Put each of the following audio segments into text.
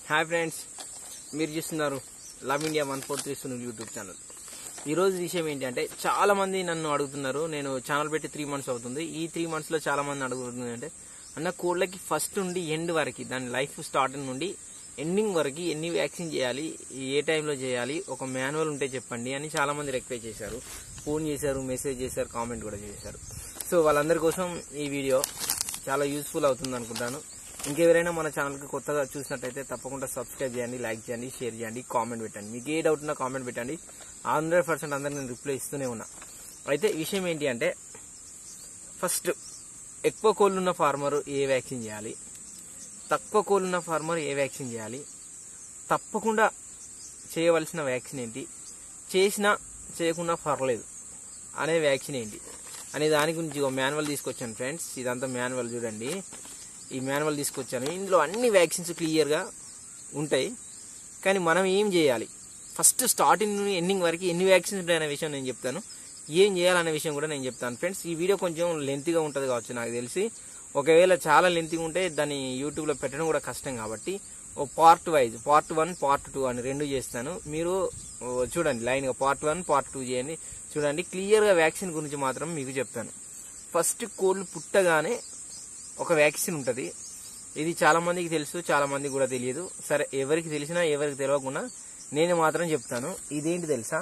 hi friends మీరు చూస్తున్నారు love India one four three Sunil YouTube channel ఈ రోజు విషయం ఏంటి అంటే చాలా మంది నన్ను అడుగుతున్నారు నేను ఛానల్ పెట్టి త్రీ మంత్స్ అవుతుంది ఈ త్రీ మంత్స్ లో చాలా మంది అడుగుతుంది అంటే అన్న కోళ్ళకి ఫస్ట్ నుండి ఎండ్ వరకు దాని లైఫ్ స్టార్టింగ్ నుండి ఎండింగ్ వరకు ఎన్ని వ్యాక్సిన్ చేయాలి ఏ టైంలో చేయాలి ఒక మాన్యువల్ ఉంటే చెప్పండి అని చాలా మంది రిక్వెస్ట్ చేశారు ఫోన్ చేశారు మెసేజ్ చేశారు కామెంట్ కూడా చేశారు సో వాళ్ళందరి కోసం ఈ వీడియో చాలా యూస్ఫుల్ అవుతుంది అనుకుంటాను ఇంకెవరైనా మన ఛానల్కి కొత్తగా చూసినట్టయితే తప్పకుండా సబ్స్క్రైబ్ చేయండి లైక్ చేయండి షేర్ చేయండి కామెంట్ పెట్టండి మీకు ఏ డౌట్ ఉన్నా కామెంట్ పెట్టండి హండ్రెడ్ పర్సెంట్ అందరికి నేను రిప్లై ఇస్తూనే ఉన్నా అయితే విషయం ఏంటి అంటే ఫస్ట్ ఎక్కువ కోళ్ళున్న ఫార్మర్ ఏ వ్యాక్సిన్ చేయాలి తక్కువ కోళ్ళున్న ఫార్మర్ ఏ వ్యాక్సిన్ చేయాలి తప్పకుండా చేయవలసిన వ్యాక్సిన్ ఏంటి చేసినా చేయకుండా పర్లేదు అనే వ్యాక్సిన్ ఏంటి అనే దాని గురించి ఒక మాన్యువల్ తీసుకొచ్చాను ఫ్రెండ్స్ ఇదంతా మాన్యువల్ చూడండి ఈ మాన్యువల్ తీసుకొచ్చాను ఇందులో అన్ని వ్యాక్సిన్స్ క్లియర్గా ఉంటాయి కానీ మనం ఏం చేయాలి ఫస్ట్ స్టార్టింగ్ నుండి ఎండింగ్ వరకు ఎన్ని వ్యాక్సిన్స్ ఉంటాయనే విషయం నేను చెప్తాను ఏం చేయాలనే విషయం కూడా నేను చెప్తాను ఫ్రెండ్స్ ఈ వీడియో కొంచెం లెంత్గా ఉంటుంది కావచ్చు నాకు తెలిసి ఒకవేళ చాలా లెంత్గా ఉంటే దాన్ని యూట్యూబ్లో పెట్టడం కూడా కష్టం కాబట్టి ఓ part wise part one part two అని రెండు చేస్తాను మీరు ఓ, చూడండి లైన్గా పార్ట్ వన్ పార్ట్ టూ చేయండి చూడండి క్లియర్గా వ్యాక్సిన్ గురించి మాత్రం మీకు చెప్తాను ఫస్ట్ కోళ్ళు పుట్టగానే ఒక వ్యాక్సిన్ ఉంటుంది ఇది చాలా మందికి తెలుసు చాలా మందికి కూడా తెలియదు సరే ఎవరికి తెలిసినా ఎవరికి తెలియకుండా నేను మాత్రం చెప్తాను ఇదేంటి తెలుసా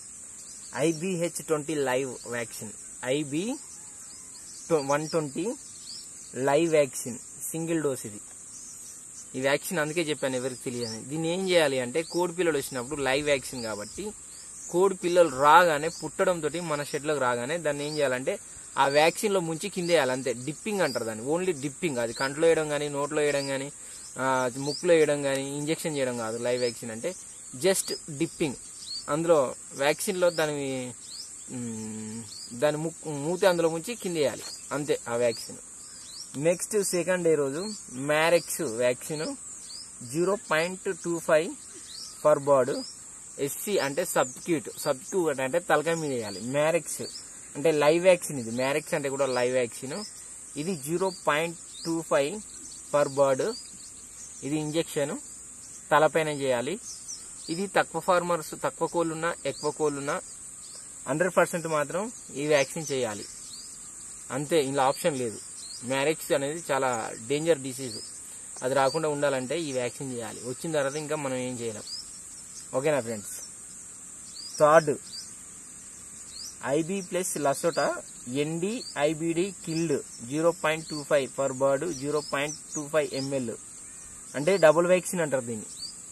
IBH twenty live vaccine IB one twenty live vaccine single dose ఇది ఈ వ్యాక్సిన్ అందుకే చెప్పాను ఎవరికి తెలియదు దీన్ని ఏం చేయాలి అంటే కోడి పిల్లలు వచ్చినప్పుడు లైవ్ వ్యాక్సిన్ కాబట్టి కోడి పిల్లలు రాగానే పుట్టడంతో మన షెడ్లోకి రాగానే దాన్ని ఏం చేయాలంటే ఆ వ్యాక్సిన్లో ముంచి కింద వేయాలి అంతే డిప్పింగ్ అంటారు దాన్ని ఓన్లీ డిప్పింగ్ అది కంట్లో వేయడం కానీ నోట్లో వేయడం కానీ ముక్కులో వేయడం కానీ ఇంజెక్షన్ చేయడం కాదు లైవ్ వ్యాక్సిన్ అంటే జస్ట్ డిప్పింగ్ అందులో వ్యాక్సిన్లో దాని మ్, దాని ముక్కు మూతి అందులో ముంచి కింద వేయాలి అంతే ఆ వ్యాక్సిన్ నెక్స్ట్ సెకండ్ డే రోజు Marek's vaccine zero point two five per bird SC అంటే సబ్క్యూట్ సబ్క్యూట్ అంటే తలకాయ మీద వేయాలి మ్యారెక్స్ అంటే లైవ్ వ్యాక్సిన్ ఇది మ్యారెక్స్ అంటే కూడా లైవ్ వ్యాక్సిన్ ఇది zero point two five per bird ఇది ఇంజెక్షన్ తలపైన చేయాలి ఇది తక్కువ ఫార్మర్స్ తక్కువ కోళ్ళున్నా ఎక్కువ కోళ్ళున్నా హండ్రెడ్ పర్సెంట్ మాత్రం ఈ వ్యాక్సిన్ చేయాలి అంతే ఇలా ఆప్షన్ లేదు మ్యారెక్స్ అనేది చాలా డేంజర్ డిసీజ్ అది రాకుండా ఉండాలంటే ఈ వ్యాక్సిన్ చేయాలి వచ్చిన తర్వాత ఇంకా మనం ఏం చేయలేం ఓకేనా friends third IB plus LaSota ND IBD killed zero point two five per bird zero point two five ml అంటే డబుల్ వ్యాక్సిన్ అంటారు దీన్ని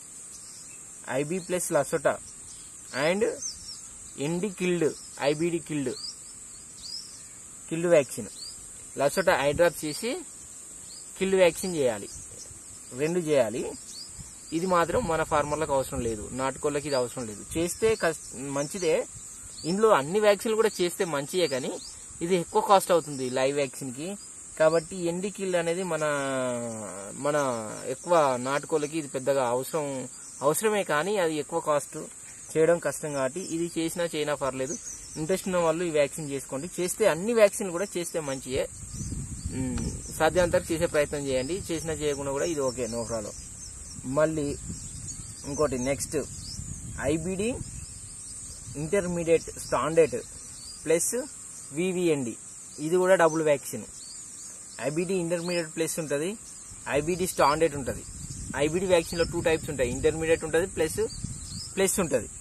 IB plus LaSota and ND killed IBD killed killed vaccine LaSota eye drop చేసి killed vaccine చేయాలి రెండు చేయాలి ఇది మాత్రం మన ఫార్మర్లకు అవసరం లేదు నాటుకోళ్ళకి ఇది అవసరం లేదు చేస్తే కస్- మంచిదే ఇందులో అన్ని వ్యాక్సిన్లు కూడా చేస్తే మంచియే కానీ ఇది ఎక్కువ కాస్ట్ అవుతుంది లైవ్ వ్యాక్సిన్ కి కాబట్టి ఎండి కిల్ అనేది మన మన ఎక్కువ నాటుకోళ్ళకి ఇది పెద్దగా అవసరం అవసరమే కానీ అది ఎక్కువ కాస్ట్ చేయడం కష్టం కాబట్టి ఇది చేసినా చేయనా పర్లేదు ఇంట్రెస్ట్ ఉన్న వాళ్ళు ఈ వ్యాక్సిన్ చేసుకోండి చేస్తే అన్ని వ్యాక్సిన్లు కూడా చేస్తే మంచియే ఉమ్, సాధ్యమంతరకు చేసే ప్రయత్నం చేయండి చేసినా చేయకుండా కూడా ఇది ఓకే నో ప్రాబ్లం మళ్ళీ ఇంకోటి next IBD intermediate standard plus VVND ఇది కూడా double vaccine IBD intermediate plus ఉంటుంది ఐబిడి స్టాండర్డ్ ఉంటుంది ఐబిడి వ్యాక్సిన్లో టూ టైప్స్ ఉంటాయి ఇంటర్మీడియట్ ఉంటుంది ప్లస్ ప్లస్ ఉంటుంది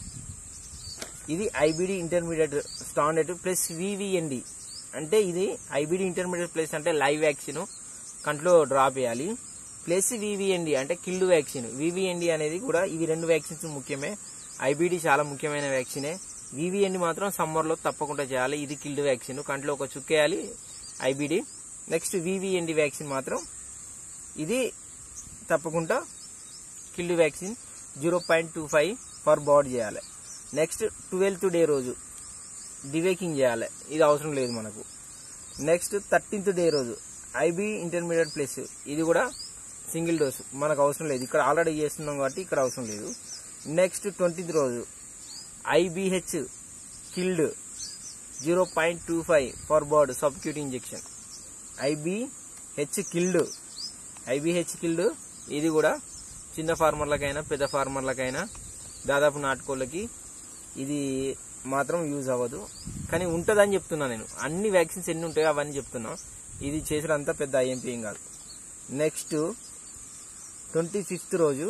ఇది IBD intermediate standard plus VVND అంటే ఇది ఐబిడి ఇంటర్మీడియట్ ప్లస్ అంటే లైవ్ వ్యాక్సిన్ కంట్లో డ్రాప్ చేయాలి ప్లస్ వివిఎండి అంటే కిల్డ్ వ్యాక్సిన్ వివిఎండి అనేది కూడా ఇవి రెండు వ్యాక్సిన్స్ ముఖ్యమే ఐబిడి చాలా ముఖ్యమైన వ్యాక్సినే వివిఎండి మాత్రం సమ్మర్లో తప్పకుండా చేయాలి ఇది కిల్డ్ వ్యాక్సిన్ కంట్లో ఒక చుక్కేయాలి ఐబిడి నెక్స్ట్ వివిఎండి వ్యాక్సిన్ మాత్రం ఇది తప్పకుండా killed vaccine zero point two five per bird చేయాలి నెక్స్ట్ ట్వెల్త్ డే రోజు డివేకింగ్ చేయాలి ఇది అవసరం లేదు మనకు నెక్స్ట్ థర్టీన్త్ డే రోజు ఐబీ ఇంటర్మీడియట్ ప్లస్ ఇది కూడా సింగిల్ డోస్ మనకు అవసరం లేదు ఇక్కడ ఆల్రెడీ చేస్తున్నాం కాబట్టి ఇక్కడ అవసరం లేదు నెక్స్ట్ ట్వంటీత్ రోజు IBH killed zero point two five for bird subcut injection IBH killed IBH killed ఇది కూడా చిన్న ఫార్మర్లకైనా పెద్ద ఫార్మర్లకైనా దాదాపు నాటుకోళ్ళకి ఇది మాత్రం యూజ్ అవ్వదు కానీ ఉంటుందని చెప్తున్నా నేను అన్ని వ్యాక్సిన్స్ ఎన్ని ఉంటాయో అవన్నీ చెప్తున్నా ఇది చేసినంత పెద్ద ఐఎంపీ ఏం కాదు నెక్స్ట్ ట్వంటీ ఫిఫ్త్ రోజు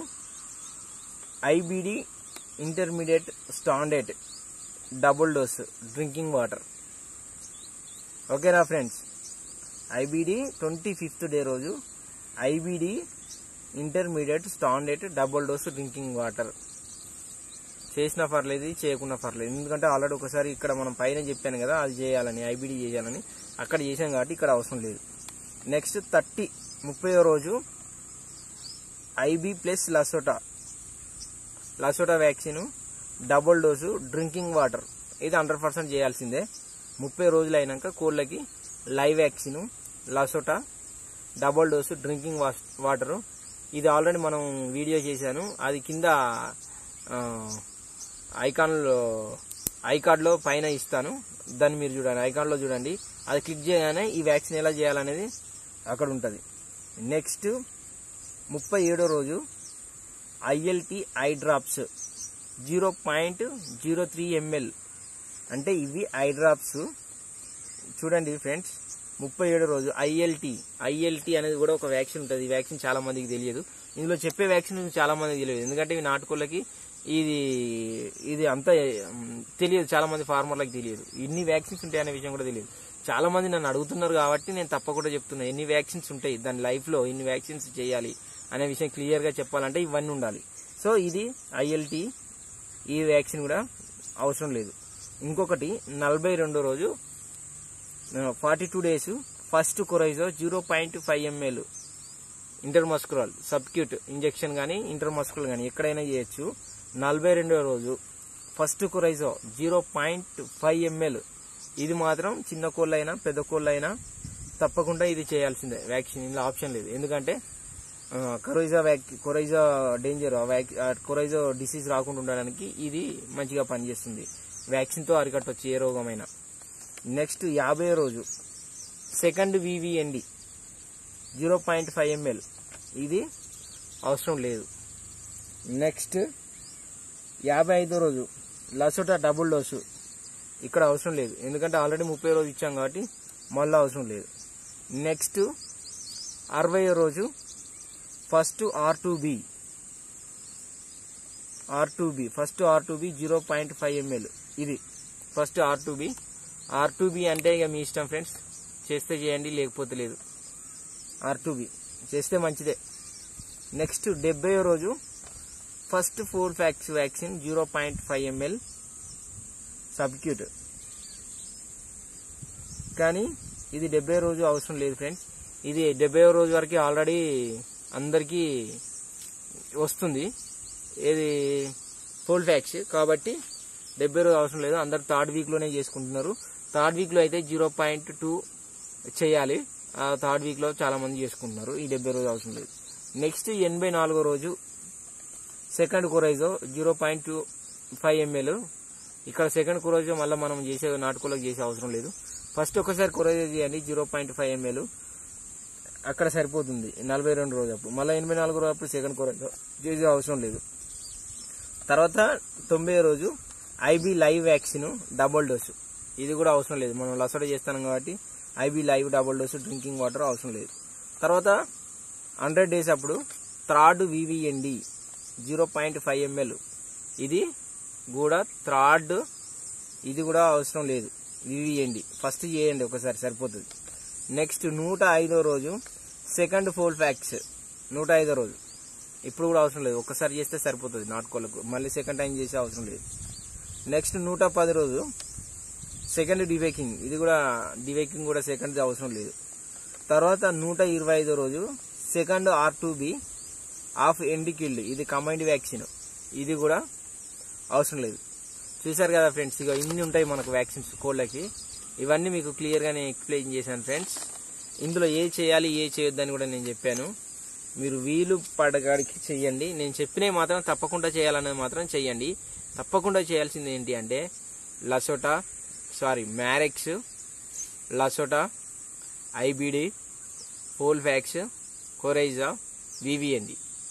IBD intermediate standard double dose drinking water ఓకేనా friends IBD twenty fifth day రోజు IBD intermediate standard double dose drinking water చేసినా పర్లేదు చేయకున్నా పర్లేదు ఎందుకంటే ఆల్రెడీ ఒకసారి ఇక్కడ మనం పైన చెప్పాను కదా అది చేయాలని ఐబిడి చేయాలని అక్కడ చేసాం కాబట్టి ఇక్కడ అవసరం లేదు నెక్స్ట్ థర్టీ ముప్పై రోజు IB plus LaSota LaSota vaccine double dose drinking water ఇది హండ్రెడ్ పర్సెంట్ చేయాల్సిందే ముప్పై రోజులు అయినాక కోళ్ళకి live vaccine LaSota double dose drinking water ఇది ఆల్రెడీ మనం వీడియో చేశాను అది కింద ఆ, ఐకాన్లో ఐకార్డ్లో పైన ఇస్తాను దాన్ని మీరు చూడండి ఐకాన్లో చూడండి అది క్లిక్ చేయగానే ఈ వ్యాక్సిన్ ఎలా చేయాలనేది అక్కడ ఉంటుంది నెక్స్ట్ ముప్పై ఏడో రోజు ILT eye drops zero point zero three ml అంటే ఇవి ఐ డ్రాప్స్ చూడండి ఫ్రెండ్స్ ముప్పై ఏడో రోజు ఐఎల్టి ఐఎల్టి అనేది కూడా ఒక వ్యాక్సిన్ ఉంటుంది ఈ వ్యాక్సిన్ చాలా మందికి తెలియదు ఇందులో చెప్పే వ్యాక్సిన్ చాలా మందికి తెలియదు ఎందుకంటే ఇవి నాటుకోళ్ళకి ఇది ఇది అంత ఉమ్, తెలియదు చాలా మంది ఫార్మర్లకు తెలియదు ఇన్ని వ్యాక్సిన్స్ ఉంటాయి అనే విషయం కూడా తెలియదు చాలా మంది నన్ను అడుగుతున్నారు కాబట్టి నేను తప్పకుండా చెప్తున్నా ఎన్ని వ్యాక్సిన్స్ ఉంటాయి దాని లైఫ్ లో ఇన్ని వ్యాక్సిన్స్ చేయాలి అనే విషయం క్లియర్ గా చెప్పాలంటే ఇవన్నీ ఉండాలి సో ఇది ఐఎల్టి ఈ వ్యాక్సిన్ కూడా అవసరం లేదు ఇంకొకటి నలభై రెండో రోజు forty two days first coryza zero point five ml intramuscular subcut injection కానీ ఇంటర్మస్కురల్ కానీ ఎక్కడైనా చేయొచ్చు నలభై రెండో రోజు first coryza zero point five ml ఇది మాత్రం చిన్న కోళ్ళైనా పెద్ద కోళ్ళైనా తప్పకుండా ఇది చేయాల్సిందే వ్యాక్సిన్ ఇందులో ఆప్షన్ లేదు ఎందుకంటే ఆ, కొరైజా వ్యాక్ కొరైజా డేంజర్ ఆ వ్యాక్ ఆ కొరైజా డిసీజ్ రాకుండా ఉండడానికి ఇది మంచిగా పనిచేస్తుంది వ్యాక్సిన్తో అరికట్టవచ్చు ఏ రోగమైనా నెక్స్ట్ యాభై రోజు second VVND zero point five ml ఇది అవసరం లేదు నెక్స్ట్ యాభై ఐదో రోజు లసోటా డబుల్ డోసు ఇక్కడ అవసరం లేదు ఎందుకంటే ఆల్రెడీ ముప్పై రోజు ఇచ్చాం కాబట్టి మళ్ళీ అవసరం లేదు నెక్స్ట్ అరవై రోజు first R two B R two B first R two B zero point five ml ఇది first R two B R two B అంటే ఇక మీ ఇష్టం ఫ్రెండ్స్ చేస్తే చేయండి లేకపోతే లేదు ఆర్ టూ బి చేస్తే మంచిదే నెక్స్ట్ డెబ్బై రోజు first fowl pox vaccine zero point five ml subcut కానీ ఇది డెబ్బై రోజు అవసరం లేదు ఫ్రెండ్స్ ఇది డెబ్బై రోజు వరకు ఆల్రెడీ అందరికీ వస్తుంది ఇది ఫోల్ ఫ్యాక్స్ కాబట్టి డెబ్బై రోజు అవసరం లేదు అందరు థర్డ్ వీక్లోనే చేసుకుంటున్నారు థర్డ్ వీక్లో అయితే జీరో పాయింట్ టూ చేయాలి ఆ థర్డ్ వీక్లో చాలా మంది చేసుకుంటున్నారు ఈ డెబ్బై రోజు అవసరం లేదు నెక్స్ట్ ఎనభై నాలుగో రోజు second coryza zero point two five ml ఇక్కడ సెకండ్ కొరైజో మళ్ళీ మనం చేసే నాటుకోలకు చేసే అవసరం లేదు ఫస్ట్ ఒకసారి కొరైజో చేయండి జీరో పాయింట్ ఫైవ్ ఎంఎల్ అక్కడ సరిపోతుంది నలభై రెండు రోజు అప్పుడు మళ్ళీ ఎనభై నాలుగు రోజు అప్పుడు సెకండ్ కొరైజో చేసే అవసరం లేదు తర్వాత తొంభై రోజు IB live vaccine double dose ఇది కూడా అవసరం లేదు మనం లసడ చేస్తాం కాబట్టి IB live double dose drinking water అవసరం లేదు తర్వాత హండ్రెడ్ డేస్ అప్పుడు third VVND zero point five ml ఇది కూడా థర్డ్ ఇది కూడా అవసరం లేదు వివిఎన్డి ఫస్ట్ చేయండి ఒకసారి సరిపోతుంది నెక్స్ట్ నూట ఐదో రోజు సెకండ్ ఫోల్ ఫ్యాక్స్ నూట ఐదో రోజు ఇప్పుడు కూడా అవసరం లేదు ఒకసారి చేస్తే సరిపోతుంది నాటుకోళ్ళకు మళ్ళీ సెకండ్ టైం చేసే అవసరం లేదు నెక్స్ట్ నూట పది రోజు సెకండ్ డివేకింగ్ ఇది కూడా డివేకింగ్ కూడా సెకండ్ అవసరం లేదు తర్వాత నూట ఇరవై ఐదో రోజు second R two B of ND killed ఇది కంబైన్డ్ వ్యాక్సిన్ ఇది కూడా అవసరం లేదు చూసారు కదా ఫ్రెండ్స్ ఇక ఇన్ని ఉంటాయి మనకు వ్యాక్సిన్స్ కోళ్ళకి ఇవన్నీ మీకు క్లియర్గానే ఎక్స్ప్లెయిన్ చేశాను ఫ్రెండ్స్ ఇందులో ఏ చేయాలి ఏ చేయొద్దని కూడా నేను చెప్పాను మీరు వీలు పడగాడికి చెయ్యండి నేను చెప్పినవి మాత్రం తప్పకుండా చేయాలనేది మాత్రం చెయ్యండి తప్పకుండా చేయాల్సింది ఏంటి అంటే LaSota sorry Marek's LaSota IBD fowl pox coryza VVND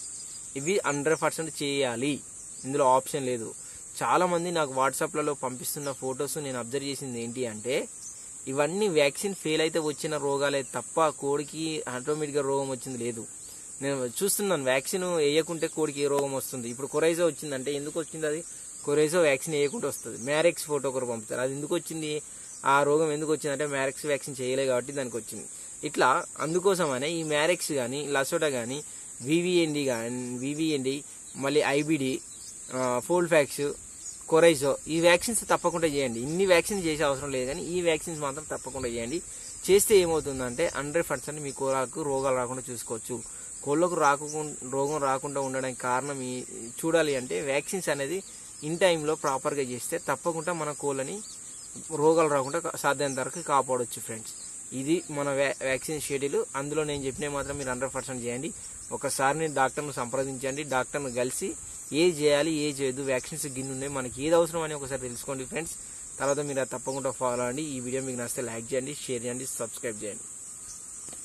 ఇవి హండ్రెడ్ పర్సెంట్ చేయాలి ఇందులో ఆప్షన్ లేదు చాలా మంది నాకు వాట్సాప్లలో పంపిస్తున్న ఫొటోస్ నేను అబ్జర్వ్ చేసింది ఏంటి అంటే ఇవన్నీ వ్యాక్సిన్ ఫెయిల్ అయితే వచ్చిన రోగాలే తప్ప కోడికి ఆటోమేటిక్గా రోగం వచ్చింది లేదు నేను చూస్తున్నాను వ్యాక్సిన్ వేయకుంటే కోడికి ఏ రోగం వస్తుంది ఇప్పుడు కొరైజో వచ్చిందంటే ఎందుకు వచ్చింది అది కొరైజో వ్యాక్సిన్ వేయకుంటే వస్తుంది మ్యారెక్స్ ఫోటో ఒకరు పంపుతారు అది ఎందుకు వచ్చింది ఆ రోగం ఎందుకు వచ్చిందంటే మ్యారెక్స్ వ్యాక్సిన్ చేయలే కాబట్టి దానికి వచ్చింది ఇట్లా అందుకోసమనే ఈ మ్యారెక్స్ కానీ లసోటా కానీ వివిఎన్డి కానీ వివిఎన్డి మళ్ళీ ఐబిడి ఫోల్ ఫ్యాక్స్ కొరైజో ఈ వ్యాక్సిన్స్ తప్పకుండా చేయండి ఇన్ని వ్యాక్సిన్ చేసే అవసరం లేదు కానీ ఈ వ్యాక్సిన్స్ మాత్రం తప్పకుండా చేయండి చేస్తే ఏమవుతుందంటే హండ్రెడ్ పర్సెంట్ మీ కోళ్ళకు రోగాలు రాకుండా చూసుకోవచ్చు కోళ్ళకు రాకుండా రోగం రాకుండా ఉండడానికి కారణం ఈ చూడాలి అంటే వ్యాక్సిన్స్ అనేది ఇన్ టైంలో ప్రాపర్గా చేస్తే తప్పకుండా మన కోళ్ళని రోగాలు రాకుండా సాధ్యమైనంత వరకు కాపాడవచ్చు ఫ్రెండ్స్ ఇది మన వ్యా వ్యాక్సిన్ షెడ్యూల్ అందులో నేను చెప్పినవి మాత్రం మీరు హండ్రెడ్ పర్సెంట్ చేయండి ఒకసారి డాక్టర్ను సంప్రదించండి డాక్టర్ను కలిసి ఏ చేయాలి ఏ చేయొద్దు వ్యాక్సిన్స్ గిన్నె ఉన్నాయి మనకి ఏది అవసరం అని ఒకసారి తెలుసుకోండి ఫ్రెండ్స్ తర్వాత మీరు అది తప్పకుండా ఫాలో అవ్వండి ఈ వీడియో మీకు నచ్చితే లైక్ చేయండి షేర్ చేయండి సబ్స్క్రైబ్ చేయండి